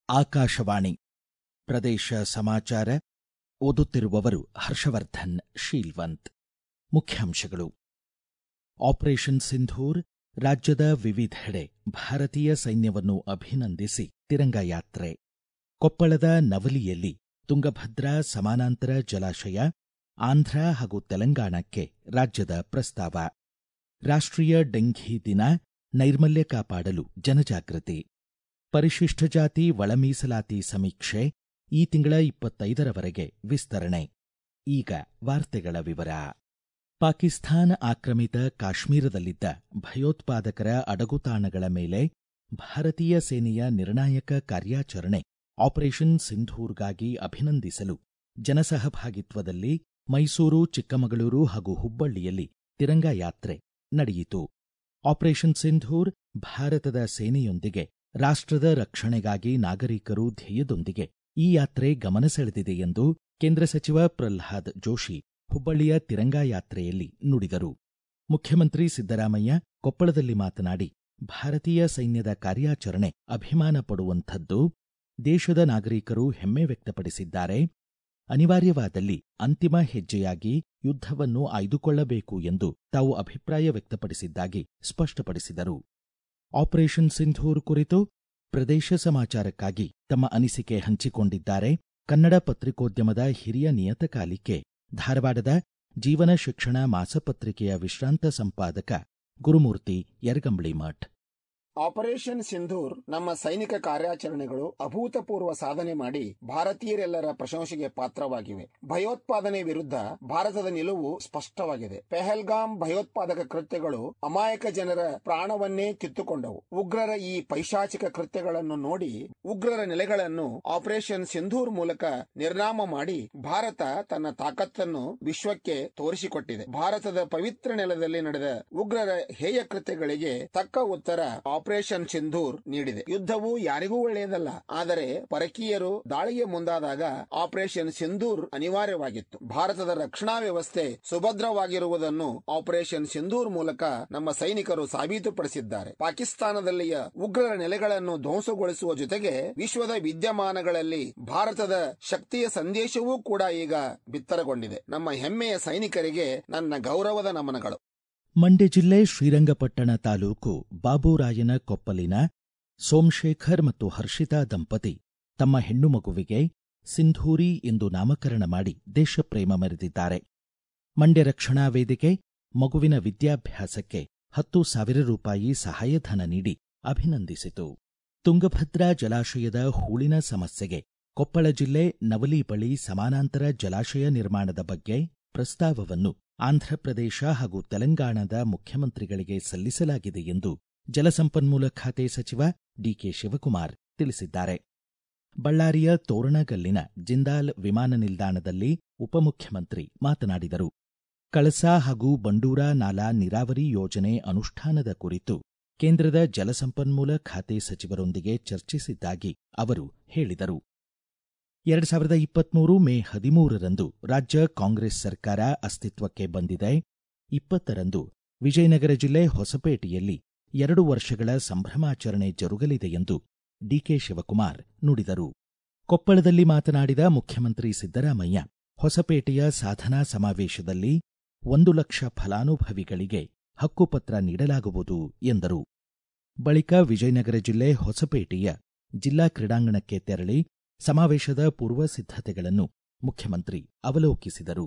ಆಕಾಶವಾಣಿ ಪ್ರದೇಶ ಸಮಾಚಾರ ಓದುತ್ತಿರುವವರು ಹರ್ಷವರ್ಧನ್ ಶೀಲ್ವಂತ್ ಮುಖ್ಯಾಂಶಗಳು ಆಪರೇಷನ್ ಸಿಂಧೂರ್ ರಾಜ್ಯದ ವಿವಿಧೆಡೆ ಭಾರತೀಯ ಸೈನ್ಯವನ್ನು ಅಭಿನಂದಿಸಿ ತಿರಂಗ ಯಾತ್ರೆ ಕೊಪ್ಪಳದ ನವಲಿಯಲ್ಲಿ ತುಂಗಭದ್ರಾ ಸಮಾನಾಂತರ ಜಲಾಶಯ ಆಂಧ್ರ ಹಾಗೂ ತೆಲಂಗಾಣಕ್ಕೆ ರಾಜ್ಯದ ಪ್ರಸ್ತಾವ ರಾಷ್ಟ್ರೀಯ ಡೆಂಘಿ ದಿನ ನೈರ್ಮಲ್ಯ ಕಾಪಾಡಲು ಜನಜಾಗೃತಿ ಪರಿಶಿಷ್ಟ ಜಾತಿ ಒಳ ಮೀಸಲಾತಿ ಸಮೀಕ್ಷೆ ಈ ತಿಂಗಳ ಇಪ್ಪತ್ತೈದರವರೆಗೆ ವಿಸ್ತರಣೆ ಈಗ ವಾರ್ತೆಗಳ ವಿವರ ಪಾಕಿಸ್ತಾನ ಆಕ್ರಮಿತ ಕಾಶ್ಮೀರದಲ್ಲಿದ್ದ ಭಯೋತ್ಪಾದಕರ ಅಡಗುತಾಣಗಳ ಮೇಲೆ ಭಾರತೀಯ ಸೇನೆಯ ನಿರ್ಣಾಯಕ ಕಾರ್ಯಾಚರಣೆ ಆಪರೇಷನ್ ಸಿಂಧೂರ್ಗಾಗಿ ಅಭಿನಂದಿಸಲು ಜನಸಹಭಾಗಿತ್ವದಲ್ಲಿ ಮೈಸೂರು ಚಿಕ್ಕಮಗಳೂರು ಹಾಗೂ ಹುಬ್ಬಳ್ಳಿಯಲ್ಲಿ ತಿರಂಗ ಯಾತ್ರೆ ನಡೆಯಿತು ಆಪರೇಷನ್ ಸಿಂಧೂರ್ ಭಾರತದ ಸೇನೆಯೊಂದಿಗೆ ರಾಷ್ಟ್ರದ ರಕ್ಷಣೆಗಾಗಿ ನಾಗರಿಕರು ಧ್ಯೇಯದೊಂದಿಗೆ ಈ ಯಾತ್ರೆ ಗಮನ ಸೆಳೆದಿದೆ ಎಂದು ಕೇಂದ್ರ ಸಚಿವ ಪ್ರಲ್ಹಾದ್ ಜೋಶಿ ಹುಬ್ಬಳ್ಳಿಯ ತಿರಂಗಾ ಯಾತ್ರೆಯಲ್ಲಿ ನುಡಿದರು ಮುಖ್ಯಮಂತ್ರಿ ಸಿದ್ದರಾಮಯ್ಯ ಕೊಪ್ಪಳದಲ್ಲಿ ಮಾತನಾಡಿ ಭಾರತೀಯ ಸೈನ್ಯದ ಕಾರ್ಯಾಚರಣೆ ಅಭಿಮಾನ ಪಡುವಂಥದ್ದು ದೇಶದ ನಾಗರಿಕರು ಹೆಮ್ಮೆ ವ್ಯಕ್ತಪಡಿಸಿದ್ದಾರೆ ಅನಿವಾರ್ಯವಾದಲ್ಲಿ ಅಂತಿಮ ಹೆಜ್ಜೆಯಾಗಿ ಯುದ್ಧವನ್ನು ಆಯ್ದುಕೊಳ್ಳಬೇಕು ಎಂದು ತಾವು ಅಭಿಪ್ರಾಯ ವ್ಯಕ್ತಪಡಿಸಿದ್ದಾಗಿ ಸ್ಪಷ್ಟಪಡಿಸಿದರು ಆಪರೇಷನ್ ಸಿಂಧೂರ್ ಕುರಿತು ಪ್ರದೇಶ ಸಮಾಚಾರಕ್ಕಾಗಿ ತಮ್ಮ ಅನಿಸಿಕೆ ಹಂಚಿಕೊಂಡಿದ್ದಾರೆ ಕನ್ನಡ ಪತ್ರಿಕೋದ್ಯಮದ ಹಿರಿಯ ನಿಯತಕಾಲಿಕೆ ಧಾರವಾಡದ ಜೀವನ ಶಿಕ್ಷಣ ಮಾಸಪತ್ರಿಕೆಯ ವಿಶ್ರಾಂತ ಸಂಪಾದಕ ಗುರುಮೂರ್ತಿ ಯರಗಂಬಳಿ ಮಠ್ ಆಪರೇಷನ್ ಸಿಂಧೂರ್ ನಮ್ಮ ಸೈನಿಕ ಕಾರ್ಯಾಚರಣೆಗಳು ಅಭೂತಪೂರ್ವ ಸಾಧನೆ ಮಾಡಿ ಭಾರತೀಯರೆಲ್ಲರ ಪ್ರಶಂಸೆಗೆ ಪಾತ್ರವಾಗಿವೆ ಭಯೋತ್ಪಾದನೆ ವಿರುದ್ಧ ಭಾರತದ ನಿಲುವು ಸ್ಪಷ್ಟವಾಗಿದೆ ಪೆಹಲ್ಗಾಮ್ ಭಯೋತ್ಪಾದಕ ಕೃತ್ಯಗಳು ಅಮಾಯಕ ಜನರ ಪ್ರಾಣವನ್ನೇ ಕಿತ್ತುಕೊಂಡವು ಉಗ್ರರ ಈ ಪೈಶಾಚಿಕ ಕೃತ್ಯಗಳನ್ನು ನೋಡಿ ಉಗ್ರರ ನೆಲೆಗಳನ್ನು ಆಪರೇಷನ್ ಸಿಂಧೂರ್ ಮೂಲಕ ನಿರ್ನಾಮ ಮಾಡಿ ಭಾರತ ತನ್ನ ತಾಕತ್ತನ್ನು ವಿಶ್ವಕ್ಕೆ ತೋರಿಸಿಕೊಟ್ಟಿದೆ ಭಾರತದ ಪವಿತ್ರ ನೆಲದಲ್ಲಿ ನಡೆದ ಉಗ್ರರ ಹೇಯ ಕೃತ್ಯಗಳಿಗೆ ತಕ್ಕ ಉತ್ತರ ಆಪರೇಷನ್ ಸಿಂಧೂರ್ ನೀಡಿದೆ ಯುದ್ಧವು ಯಾರಿಗೂ ಒಳ್ಳೆಯದಲ್ಲ ಆದರೆ ಪರಕೀಯರು ದಾಳಿಗೆ ಮುಂದಾದಾಗ ಆಪರೇಷನ್ ಸಿಂಧೂರ್ ಅನಿವಾರ್ಯವಾಗಿತ್ತು ಭಾರತದ ರಕ್ಷಣಾ ವ್ಯವಸ್ಥೆ ಸುಭದ್ರವಾಗಿರುವುದನ್ನು ಆಪರೇಷನ್ ಸಿಂಧೂರ್ ಮೂಲಕ ನಮ್ಮ ಸೈನಿಕರು ಸಾಬೀತುಪಡಿಸಿದ್ದಾರೆ ಪಾಕಿಸ್ತಾನದಲ್ಲಿಯ ಉಗ್ರರ ನೆಲೆಗಳನ್ನು ಧ್ವಂಸಗೊಳಿಸುವ ಜೊತೆಗೆ ವಿಶ್ವದ ವಿದ್ಯಮಾನಗಳಲ್ಲಿ ಭಾರತದ ಶಕ್ತಿಯ ಸಂದೇಶವೂ ಕೂಡ ಈಗ ಬಿತ್ತರಗೊಂಡಿದೆ ನಮ್ಮ ಹೆಮ್ಮೆಯ ಸೈನಿಕರಿಗೆ ನನ್ನ ಗೌರವದ ನಮನಗಳು ಮಂಡ್ಯ ಜಿಲ್ಲೆ ಶ್ರೀರಂಗಪಟ್ಟಣ ತಾಲೂಕು ಬಾಬುರಾಯನ ಕೊಪ್ಪಲಿನ ಸೋಮಶೇಖರ್ ಮತ್ತು ಹರ್ಷಿತಾ ದಂಪತಿ ತಮ್ಮ ಹೆಣ್ಣು ಮಗುವಿಗೆ ಸಿಂಧೂರಿ ಎಂದು ನಾಮಕರಣ ಮಾಡಿ ದೇಶಪ್ರೇಮ ಮೆರೆದಿದ್ದಾರೆ ಮಂಡ್ಯ ರಕ್ಷಣಾ ವೇದಿಕೆ ಮಗುವಿನ ವಿದ್ಯಾಭ್ಯಾಸಕ್ಕೆ ಹತ್ತು ಸಾವಿರ ರೂಪಾಯಿ ಸಹಾಯಧನ ನೀಡಿ ಅಭಿನಂದಿಸಿತು ತುಂಗಭದ್ರಾ ಜಲಾಶಯದ ಹೂಳಿನ ಸಮಸ್ಯೆಗೆ ಕೊಪ್ಪಳ ಜಿಲ್ಲೆ ನವಲಿ ಬಳಿ ಸಮಾನಾಂತರ ಜಲಾಶಯ ನಿರ್ಮಾಣದ ಬಗ್ಗೆ ಪ್ರಸ್ತಾವವನ್ನು ಆಂಧ್ರಪ್ರದೇಶ ಹಾಗೂ ತೆಲಂಗಾಣದ ಮುಖ್ಯಮಂತ್ರಿಗಳಿಗೆ ಸಲ್ಲಿಸಲಾಗಿದೆ ಎಂದು ಜಲಸಂಪನ್ಮೂಲ ಖಾತೆ ಸಚಿವ ಡಿಕೆ ಶಿವಕುಮಾರ್ ತಿಳಿಸಿದ್ದಾರೆ ಬಳ್ಳಾರಿಯ ತೋರಣಗಲ್ಲಿನ ಜಿಂದಾಲ್ ವಿಮಾನ ನಿಲ್ದಾಣದಲ್ಲಿ ಉಪಮುಖ್ಯಮಂತ್ರಿ ಮಾತನಾಡಿದರು ಕಳಸಾ ಹಾಗೂ ಬಂಡೂರಾ ನಾಲಾ ನೀರಾವರಿ ಯೋಜನೆ ಅನುಷ್ಠಾನದ ಕುರಿತು ಕೇಂದ್ರದ ಜಲಸಂಪನ್ಮೂಲ ಖಾತೆ ಸಚಿವರೊಂದಿಗೆ ಚರ್ಚಿಸಿದ್ದಾಗಿ ಅವರು ಹೇಳಿದರು ಎರಡು ಸಾವಿರದ ಇಪ್ಪತ್ಮೂರು ಮೇ ಹದಿಮೂರರಂದು ರಾಜ್ಯ ಕಾಂಗ್ರೆಸ್ ಸರ್ಕಾರ ಅಸ್ತಿತ್ವಕ್ಕೆ ಬಂದಿದೆ ಇಪ್ಪತ್ತರಂದು ವಿಜಯನಗರ ಜಿಲ್ಲೆ ಹೊಸಪೇಟೆಯಲ್ಲಿ ಎರಡು ವರ್ಷಗಳ ಸಂಭ್ರಮಾಚರಣೆ ಜರುಗಲಿದೆ ಎಂದು ಡಿಕೆ ಶಿವಕುಮಾರ್ ನುಡಿದರು ಕೊಪ್ಪಳದಲ್ಲಿ ಮಾತನಾಡಿದ ಮುಖ್ಯಮಂತ್ರಿ ಸಿದ್ದರಾಮಯ್ಯ ಹೊಸಪೇಟೆಯ ಸಾಧನಾ ಸಮಾವೇಶದಲ್ಲಿ ಒಂದು ಲಕ್ಷ ಫಲಾನುಭವಿಗಳಿಗೆ ಹಕ್ಕುಪತ್ರ ನೀಡಲಾಗುವುದು ಎಂದರು ಬಳಿಕ ವಿಜಯನಗರ ಜಿಲ್ಲೆ ಹೊಸಪೇಟೆಯ ಜಿಲ್ಲಾ ಕ್ರೀಡಾಂಗಣಕ್ಕೆ ತೆರಳಿ ಸಮಾವೇಶದ ಪೂರ್ವ ಸಿದ್ಧತೆಗಳನ್ನು ಮುಖ್ಯಮಂತ್ರಿ ಅವಲೋಕಿಸಿದರು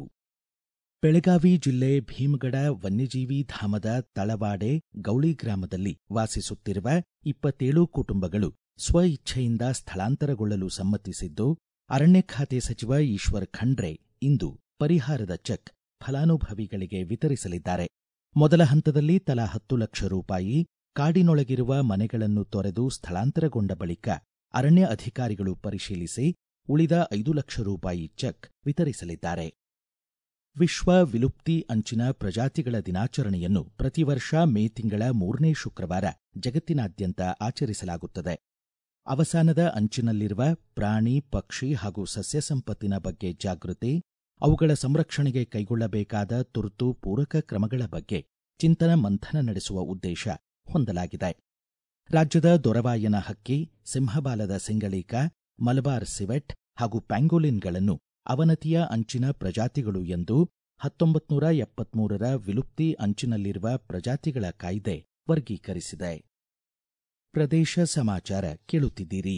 ಬೆಳಗಾವಿ ಜಿಲ್ಲೆ ಭೀಮಗಡ ವನ್ಯಜೀವಿ ಧಾಮದ ತಳವಾಡೆ ಗೌಳಿ ಗ್ರಾಮದಲ್ಲಿ ವಾಸಿಸುತ್ತಿರುವ ಇಪ್ಪತ್ತೇಳು ಕುಟುಂಬಗಳು ಸ್ವ ಇಚ್ಛೆಯಿಂದ ಸ್ಥಳಾಂತರಗೊಳ್ಳಲು ಸಮ್ಮತಿಸಿದ್ದು ಅರಣ್ಯ ಖಾತೆ ಸಚಿವ ಈಶ್ವರ್ ಖಂಡ್ರೆ ಇಂದು ಪರಿಹಾರದ ಚೆಕ್ ಫಲಾನುಭವಿಗಳಿಗೆ ವಿತರಿಸಲಿದ್ದಾರೆ ಮೊದಲ ಹಂತದಲ್ಲಿ ತಲಾ ಹತ್ತು ಲಕ್ಷ ರೂಪಾಯಿ ಕಾಡಿನೊಳಗಿರುವ ಮನೆಗಳನ್ನು ತೊರೆದು ಸ್ಥಳಾಂತರಗೊಂಡ ಬಳಿಕ ಅರಣ್ಯ ಅಧಿಕಾರಿಗಳು ಪರಿಶೀಲಿಸಿ ಉಳಿದ ಐದು ಲಕ್ಷ ರೂಪಾಯಿ ಚೆಕ್ ವಿತರಿಸಲಿದ್ದಾರೆ ವಿಶ್ವ ವಿಲುಪ್ತಿ ಅಂಚಿನ ಪ್ರಜಾತಿಗಳ ದಿನಾಚರಣೆಯನ್ನು ಪ್ರತಿ ವರ್ಷ ಮೇ ತಿಂಗಳ ಮೂರನೇ ಶುಕ್ರವಾರ ಜಗತ್ತಿನಾದ್ಯಂತ ಆಚರಿಸಲಾಗುತ್ತದೆ ಅವಸಾನದ ಅಂಚಿನಲ್ಲಿರುವ ಪ್ರಾಣಿ ಪಕ್ಷಿ ಹಾಗೂ ಸಸ್ಯ ಸಂಪತ್ತಿನ ಬಗ್ಗೆ ಜಾಗೃತಿ ಅವುಗಳ ಸಂರಕ್ಷಣೆಗೆ ಕೈಗೊಳ್ಳಬೇಕಾದ ತುರ್ತು ಪೂರಕ ಕ್ರಮಗಳ ಬಗ್ಗೆ ಚಿಂತನ ಮಂಥನ ನಡೆಸುವ ಉದ್ದೇಶ ಹೊಂದಲಾಗಿದೆ ರಾಜ್ಯದ ದೊರವಾಯನ ಹಕ್ಕಿ ಸಿಂಹಬಾಲದ ಸಿಂಗಳೀಕ ಮಲಬಾರ್ ಸಿವೆಟ್ ಹಾಗೂ ಪ್ಯಾಂಗೋಲಿನ್ಗಳನ್ನು ಅವನತಿಯ ಅಂಚಿನ ಪ್ರಜಾತಿಗಳು ಎಂದು ಹತ್ತೊಂಬತ್ತು ನೂರ ಎಪ್ಪತ್ಮೂರರ ವಿಲುಪ್ತಿ ಅಂಚಿನಲ್ಲಿರುವ ಪ್ರಜಾತಿಗಳ ಕಾಯ್ದೆ ವರ್ಗೀಕರಿಸಿದೆ ಪ್ರದೇಶ ಸಮಾಚಾರ ಕೇಳುತ್ತಿದ್ದೀರಿ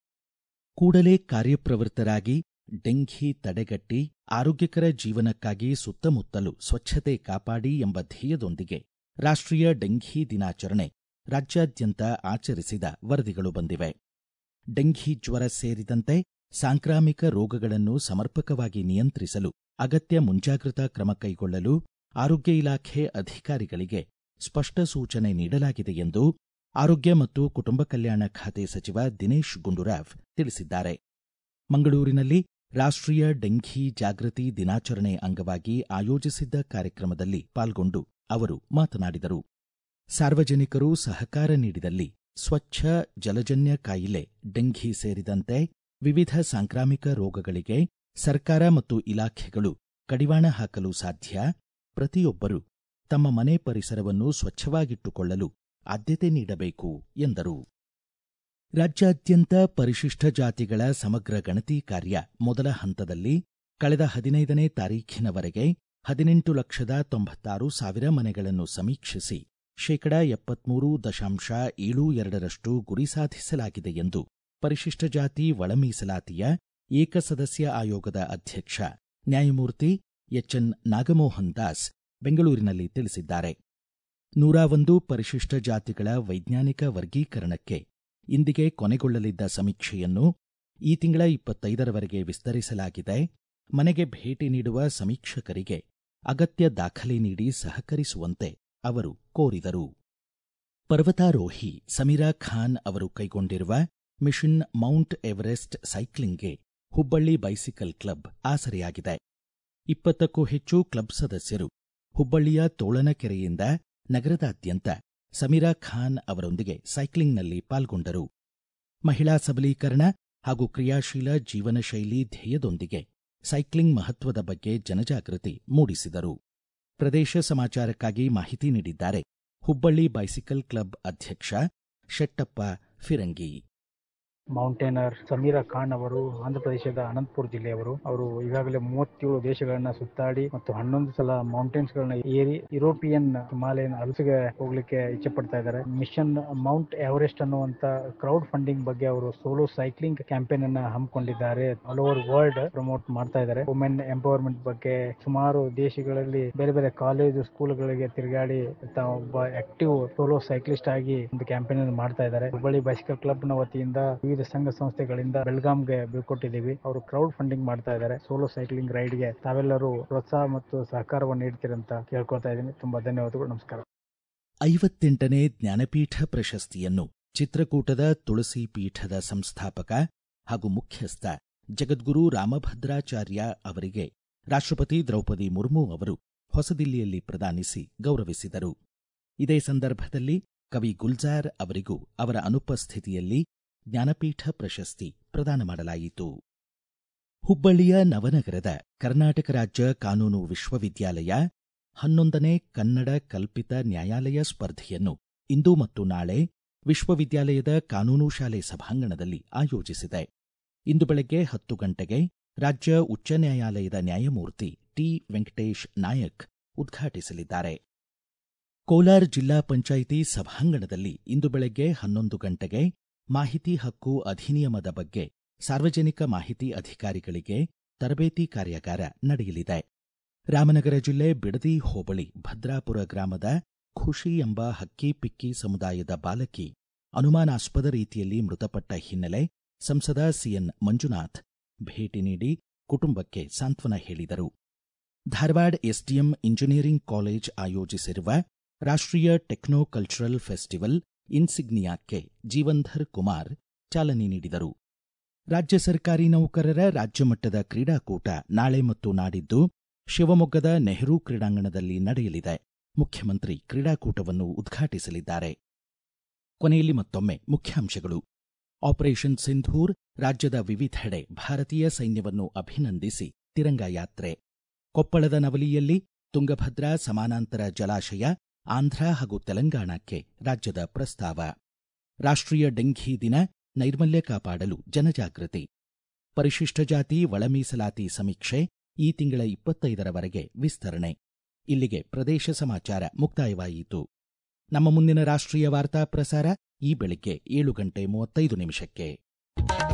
ಕೂಡಲೇ ಕಾರ್ಯಪ್ರವೃತ್ತರಾಗಿ ಡೆಂಘಿ ತಡೆಗಟ್ಟಿ ಆರೋಗ್ಯಕರ ಜೀವನಕ್ಕಾಗಿ ಸುತ್ತಮುತ್ತಲು ಸ್ವಚ್ಛತೆ ಕಾಪಾಡಿ ಎಂಬ ಧ್ಯೇಯದೊಂದಿಗೆ ರಾಷ್ಟ್ರೀಯ ಡೆಂಘಿ ದಿನಾಚರಣೆ ರಾಜ್ಯಾದ್ಯಂತ ಆಚರಿಸಿದ ವರದಿಗಳು ಬಂದಿವೆ ಡೆಂಘಿ ಜ್ವರ ಸೇರಿದಂತೆ ಸಾಂಕ್ರಾಮಿಕ ರೋಗಗಳನ್ನು ಸಮರ್ಪಕವಾಗಿ ನಿಯಂತ್ರಿಸಲು ಅಗತ್ಯ ಮುಂಜಾಗ್ರತಾ ಕ್ರಮ ಕೈಗೊಳ್ಳಲು ಆರೋಗ್ಯ ಇಲಾಖೆ ಅಧಿಕಾರಿಗಳಿಗೆ ಸ್ಪಷ್ಟ ಸೂಚನೆ ನೀಡಲಾಗಿದೆ ಎಂದು ಆರೋಗ್ಯ ಮತ್ತು ಕುಟುಂಬ ಕಲ್ಯಾಣ ಖಾತೆ ಸಚಿವ ದಿನೇಶ್ ಗುಂಡೂರಾವ್ ತಿಳಿಸಿದ್ದಾರೆ ಮಂಗಳೂರಿನಲ್ಲಿ ರಾಷ್ಟ್ರೀಯ ಡೆಂಘಿ ಜಾಗೃತಿ ದಿನಾಚರಣೆ ಅಂಗವಾಗಿ ಆಯೋಜಿಸಿದ್ದ ಕಾರ್ಯಕ್ರಮದಲ್ಲಿ ಪಾಲ್ಗೊಂಡು ಅವರು ಮಾತನಾಡಿದರು ಸಾರ್ವಜನಿಕರು ಸಹಕಾರ ನೀಡಿದಲ್ಲಿ ಸ್ವಚ್ಛ ಜಲಜನ್ಯ ಕಾಯಿಲೆ ಡೆಂಘಿ ಸೇರಿದಂತೆ ವಿವಿಧ ಸಾಂಕ್ರಾಮಿಕ ರೋಗಗಳಿಗೆ ಸರ್ಕಾರ ಮತ್ತು ಇಲಾಖೆಗಳು ಕಡಿವಾಣ ಹಾಕಲು ಸಾಧ್ಯ ಪ್ರತಿಯೊಬ್ಬರು ತಮ್ಮ ಮನೆ ಪರಿಸರವನ್ನು ಸ್ವಚ್ಛವಾಗಿಟ್ಟುಕೊಳ್ಳಲು ಆದ್ಯತೆ ನೀಡಬೇಕು ಎಂದರು ರಾಜ್ಯಾದ್ಯಂತ ಪರಿಶಿಷ್ಟ ಜಾತಿಗಳ ಸಮಗ್ರ ಗಣತಿ ಕಾರ್ಯ ಮೊದಲ ಹಂತದಲ್ಲಿ ಕಳೆದ ಹದಿನೈದನೇ ತಾರೀಖಿನವರೆಗೆ ಹದಿನೆಂಟು ಲಕ್ಷದ ತೊಂಬತ್ತಾರು ಸಾವಿರ ಮನೆಗಳನ್ನು ಸಮೀಕ್ಷಿಸಿ ಶೇಕಡಾ ಎಪ್ಪತ್ಮೂರು ದಶಾಂಶ ಏಳು ಎರಡರಷ್ಟು ಗುರಿ ಸಾಧಿಸಲಾಗಿದೆ ಎಂದು ಪರಿಶಿಷ್ಟ ಜಾತಿ ಒಳ ಮೀಸಲಾತಿಯ ಏಕಸದಸ್ಯ ಆಯೋಗದ ಅಧ್ಯಕ್ಷ ನ್ಯಾಯಮೂರ್ತಿ ಎಚ್ಎನ್ ನಾಗಮೋಹನ್ ದಾಸ್ ಬೆಂಗಳೂರಿನಲ್ಲಿ ತಿಳಿಸಿದ್ದಾರೆ ನೂರ ಒಂದು ಪರಿಶಿಷ್ಟ ಜಾತಿಗಳ ವೈಜ್ಞಾನಿಕ ವರ್ಗೀಕರಣಕ್ಕೆ ಇಂದಿಗೆ ಕೊನೆಗೊಳ್ಳಲಿದ್ದ ಸಮೀಕ್ಷೆಯನ್ನು ಈ ತಿಂಗಳ ಇಪ್ಪತ್ತೈದರವರೆಗೆ ವಿಸ್ತರಿಸಲಾಗಿದೆ ಮನೆಗೆ ಭೇಟಿ ನೀಡುವ ಸಮೀಕ್ಷಕರಿಗೆ ಅಗತ್ಯ ದಾಖಲೆ ನೀಡಿ ಸಹಕರಿಸುವಂತೆ ಅವರು ಕೋರಿದರು ಪರ್ವತಾರೋಹಿ ಸಮೀರಾ ಖಾನ್ ಅವರು ಕೈಗೊಂಡಿರುವ ಮಿಷನ್ ಮೌಂಟ್ ಎವರೆಸ್ಟ್ ಸೈಕ್ಲಿಂಗ್ಗೆ ಹುಬ್ಬಳ್ಳಿ ಬೈಸಿಕಲ್ ಕ್ಲಬ್ ಆಸರೆಯಾಗಿದೆ ಇಪ್ಪತ್ತಕ್ಕೂ ಹೆಚ್ಚು ಕ್ಲಬ್ ಸದಸ್ಯರು ಹುಬ್ಬಳ್ಳಿಯ ತೋಳನಕೆರೆಯಿಂದ ನಗರದಾದ್ಯಂತ ಸಮೀರಾ ಖಾನ್ ಅವರೊಂದಿಗೆ ಸೈಕ್ಲಿಂಗ್ನಲ್ಲಿ ಪಾಲ್ಗೊಂಡರು ಮಹಿಳಾ ಸಬಲೀಕರಣ ಹಾಗೂ ಕ್ರಿಯಾಶೀಲ ಜೀವನ ಶೈಲಿ ಧ್ಯೇಯದೊಂದಿಗೆ ಸೈಕ್ಲಿಂಗ್ ಮಹತ್ವದ ಬಗ್ಗೆ ಜನಜಾಗೃತಿ ಮೂಡಿಸಿದರು ಪ್ರದೇಶ ಸಮಾಚಾರಕ್ಕಾಗಿ ಮಾಹಿತಿ ನೀಡಿದ್ದಾರೆ ಹುಬ್ಬಳ್ಳಿ ಬೈಸಿಕಲ್ ಕ್ಲಬ್ ಅಧ್ಯಕ್ಷ ಶೆಟ್ಟಪ್ಪ ಫಿರಂಗಿ ಮೌಂಟೇನರ್ ಸಮೀರಾ ಖಾನ್ ಅವರು ಆಂಧ್ರಪ್ರದೇಶದ ಅನಂತಪುರ ಜಿಲ್ಲೆಯವರು ಅವರು ಈಗಾಗಲೇ ಮೂವತ್ತೇಳು ದೇಶಗಳನ್ನ ಸುತ್ತಾಡಿ ಮತ್ತು ಹನ್ನೊಂದು ಸಲ ಮೌಂಟೇನ್ಸ್ ಗಳನ್ನ ಏರಿ ಯುರೋಪಿಯನ್ ಹಿಮಾಲಯನ್ ಅಲ್ಸ್ಗೆ ಹೋಗ್ಲಿಕ್ಕೆ ಇಚ್ಛೆ ಪಡ್ತಾ ಇದ್ದಾರೆ ಮಿಷನ್ ಮೌಂಟ್ ಎವರೆಸ್ಟ್ ಅನ್ನುವಂತ ಕ್ರೌಡ್ ಫಂಡಿಂಗ್ ಬಗ್ಗೆ ಅವರು ಸೋಲೋ ಸೈಕ್ಲಿಂಗ್ ಕ್ಯಾಂಪೇನ್ ಅನ್ನ ಹಮ್ಮಿಕೊಂಡಿದ್ದಾರೆ ಆಲ್ ಓವರ್ ವರ್ಲ್ಡ್ ಪ್ರಮೋಟ್ ಮಾಡ್ತಾ ಇದ್ದಾರೆ ವುಮೆನ್ ಎಂಪವರ್ಮೆಂಟ್ ಬಗ್ಗೆ ಸುಮಾರು ದೇಶಗಳಲ್ಲಿ ಬೇರೆ ಬೇರೆ ಕಾಲೇಜು ಸ್ಕೂಲ್ಗಳಿಗೆ ತಿರುಗಾಡಿ ತಾವು ಒಬ್ಬ ಆಕ್ಟಿವ್ ಸೋಲೋ ಸೈಕ್ಲಿಸ್ಟ್ ಆಗಿ ಒಂದು ಕ್ಯಾಂಪೇನ್ ಅನ್ನು ಮಾಡ್ತಾ ಇದ್ದಾರೆ ಹುಬ್ಬಳ್ಳಿ ಬೈಸಿಕಲ್ ಕ್ಲಬ್ ನ ವತಿಯಿಂದ ವಿವಿಧ ಸಂಘ ಸಂಸ್ಥೆಗಳಿಂದ ಬೆಳಗಾಂಗೆ ಬೀಳ್ಕೊಟ್ಟಿದ್ದೀವಿ ಅವರು ಕ್ರೌಡ್ ಫಂಡಿಂಗ್ ಮಾಡ್ತಾ ಇದ್ದಾರೆ ಸೋಲೋ ಸೈಕ್ಲಿಂಗ್ ರೈಡ್ ಗೆ ತಾವೆಲ್ಲರೂ ಪ್ರೋತ್ಸಾಹ ಮತ್ತು ಸಹಕಾರವನ್ನು ನೀಡ್ತೀರಂತ ಕೇಳ್ಕೊತಾ ಇದ್ದೀನಿ ತುಂಬಾ ಧನ್ಯವಾದಗಳು ನಮಸ್ಕಾರ ಐವತ್ತೆಂಟನೇ ಜ್ಞಾನಪೀಠ ಪ್ರಶಸ್ತಿಯನ್ನು ಚಿತ್ರಕೂಟದ ತುಳಸಿ ಪೀಠದ ಸಂಸ್ಥಾಪಕ ಹಾಗೂ ಮುಖ್ಯಸ್ಥ ಜಗದ್ಗುರು ರಾಮಭದ್ರಾಚಾರ್ಯ ಅವರಿಗೆ ರಾಷ್ಟ್ರಪತಿ ದ್ರೌಪದಿ ಮುರ್ಮು ಅವರು ಹೊಸದಿಲ್ಲಿಯಲ್ಲಿ ಪ್ರದಾನಿಸಿ ಗೌರವಿಸಿದರು ಇದೇ ಸಂದರ್ಭದಲ್ಲಿ ಕವಿ ಗುಲ್ಜಾರ್ ಅವರಿಗೂ ಅವರ ಅನುಪಸ್ಥಿತಿಯಲ್ಲಿ ಜ್ಞಾನಪೀಠ ಪ್ರಶಸ್ತಿ ಪ್ರದಾನ ಮಾಡಲಾಯಿತು ಹುಬ್ಬಳ್ಳಿಯ ನವನಗರದ ಕರ್ನಾಟಕ ರಾಜ್ಯ ಕಾನೂನು ವಿಶ್ವವಿದ್ಯಾಲಯ ಹನ್ನೊಂದನೇ ಕನ್ನಡ ಕಲ್ಪಿತ ನ್ಯಾಯಾಲಯ ಸ್ಪರ್ಧೆಯನ್ನು ಇಂದು ಮತ್ತು ನಾಳೆ ವಿಶ್ವವಿದ್ಯಾಲಯದ ಕಾನೂನು ಶಾಲೆ ಸಭಾಂಗಣದಲ್ಲಿ ಆಯೋಜಿಸಿದೆ ಇಂದು ಬೆಳಗ್ಗೆ ಹತ್ತು ಗಂಟೆಗೆ ರಾಜ್ಯ ಉಚ್ಚ ನ್ಯಾಯಾಲಯದ ನ್ಯಾಯಮೂರ್ತಿ ಟಿ ವೆಂಕಟೇಶ್ ನಾಯಕ್ ಉದ್ಘಾಟಿಸಲಿದ್ದಾರೆ ಕೋಲಾರ ಜಿಲ್ಲಾ ಪಂಚಾಯಿತಿ ಸಭಾಂಗಣದಲ್ಲಿ ಇಂದು ಬೆಳಗ್ಗೆ ಹನ್ನೊಂದು ಗಂಟೆಗೆ ಮಾಹಿತಿ ಹಕ್ಕು ಅಧಿನಿಯಮದ ಬಗ್ಗೆ ಸಾರ್ವಜನಿಕ ಮಾಹಿತಿ ಅಧಿಕಾರಿಗಳಿಗೆ ತರಬೇತಿ ಕಾರ್ಯಾಗಾರ ನಡೆಯಲಿದೆ ರಾಮನಗರ ಜಿಲ್ಲೆ ಬಿಡದಿ ಹೋಬಳಿ ಭದ್ರಾಪುರ ಗ್ರಾಮದ ಖುಷಿ ಎಂಬ ಹಕ್ಕಿ ಪಿಕ್ಕಿ ಸಮುದಾಯದ ಬಾಲಕಿ ಅನುಮಾನಾಸ್ಪದ ರೀತಿಯಲ್ಲಿ ಮೃತಪಟ್ಟ ಹಿನ್ನೆಲೆ ಸಂಸದ ಸಿಎನ್ ಮಂಜುನಾಥ್ ಭೇಟಿ ನೀಡಿ ಕುಟುಂಬಕ್ಕೆ ಸಾಂತ್ವನ ಹೇಳಿದರು ಧಾರವಾಡ ಎಸ್ಡಿಎಂ ಇಂಜಿನಿಯರಿಂಗ್ ಕಾಲೇಜ್ ಆಯೋಜಿಸಿರುವ ರಾಷ್ಟ್ರೀಯ ಟೆಕ್ನೋ ಕಲ್ಚರಲ್ ಫೆಸ್ಟಿವಲ್ ಇನ್ಸಿಗ್ನಿಯಾಕ್ಕೆ ಜೀವಂಧರ್ ಕುಮಾರ್ ಚಾಲನೆ ನೀಡಿದರು ರಾಜ್ಯ ಸರ್ಕಾರಿ ನೌಕರರ ರಾಜ್ಯಮಟ್ಟದ ಕ್ರೀಡಾಕೂಟ ನಾಳೆ ಮತ್ತು ನಾಡಿದ್ದು ಶಿವಮೊಗ್ಗದ ನೆಹರು ಕ್ರೀಡಾಂಗಣದಲ್ಲಿ ನಡೆಯಲಿದೆ ಮುಖ್ಯಮಂತ್ರಿ ಕ್ರೀಡಾಕೂಟವನ್ನು ಉದ್ಘಾಟಿಸಲಿದ್ದಾರೆ ಕೊನೆಯಲ್ಲಿ ಮತ್ತೊಮ್ಮೆ ಮುಖ್ಯಾಂಶಗಳು ಆಪರೇಷನ್ ಸಿಂಧೂರ್ ರಾಜ್ಯದ ವಿವಿಧೆಡೆ ಭಾರತೀಯ ಸೈನ್ಯವನ್ನು ಅಭಿನಂದಿಸಿ ತಿರಂಗ ಯಾತ್ರೆ ಕೊಪ್ಪಳದ ನವಲಿಯಲ್ಲಿ ತುಂಗಭದ್ರಾ ಸಮಾನಾಂತರ ಜಲಾಶಯ ಆಂಧ್ರ ಹಾಗೂ ತೆಲಂಗಾಣಕ್ಕೆ ರಾಜ್ಯದ ಪ್ರಸ್ತಾವ ರಾಷ್ಟ್ರೀಯ ಡೆಂಘಿ ದಿನ ನೈರ್ಮಲ್ಯ ಕಾಪಾಡಲು ಜನಜಾಗೃತಿ ಪರಿಶಿಷ್ಟ ಜಾತಿ ಒಳ ಮೀಸಲಾತಿ ಸಮೀಕ್ಷೆ ಈ ತಿಂಗಳ ಇಪ್ಪತ್ತೈದರವರೆಗೆ ವಿಸ್ತರಣೆ ಇಲ್ಲಿಗೆ ಪ್ರದೇಶ ಸಮಾಚಾರ ಮುಕ್ತಾಯವಾಯಿತು ನಮ್ಮ ಮುಂದಿನ ರಾಷ್ಟ್ರೀಯ ವಾರ್ತಾ ಪ್ರಸಾರ ಈ ಬೆಳಿಗ್ಗೆ ಏಳು ಗಂಟೆ ಮೂವತ್ತೈದು ನಿಮಿಷಕ್ಕೆ